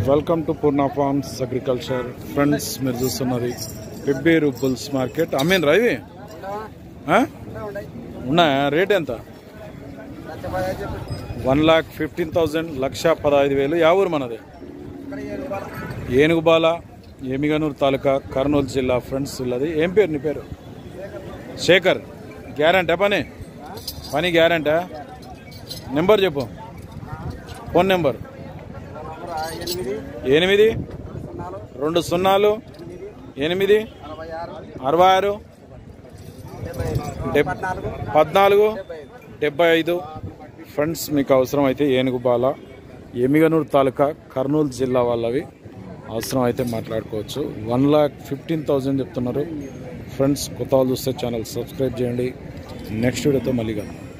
Welcome to Purna farms agriculture friends మీరు చూస్తున్నది Pebbair bulls market అమ్మేన్ రా ఇవి ఆ? ఉన్నాయా రేట్ ఎంత వన్ లాక్ ఫిఫ్టీన్ థౌజండ్ లక్ష పదహైదు వేలు యా ఊరు మనది ఏనుగుబాల ఏమిగనూరు తాలూకా కర్నూలు జిల్లా ఫ్రెండ్స్ ఇల్లది ఏం పేరు నీ పేరు శేఖర్ గ్యారంటీ పని పని గ్యారంటీ నెంబర్ చెప్పు ఫోన్ నెంబర్ ఎనిమిది రెండు సున్నాలు ఎనిమిది అరవై ఆరు డెబ్ పద్నాలుగు డెబ్బై ఐదు ఫ్రెండ్స్ మీకు అవసరం అయితే ఏనుగుబాల ఎమిగనూరు తాలూకా కర్నూలు జిల్లా వాళ్ళవి అవసరం అయితే మాట్లాడుకోవచ్చు వన్ లాక్ ఫిఫ్టీన్ థౌజండ్ చెప్తున్నారు ఫ్రెండ్స్ కొత్త వాళ్ళు చూస్తే ఛానల్ సబ్స్క్రైబ్ చేయండి నెక్స్ట్ వీడియోతో మళ్ళీ కలుద్దాం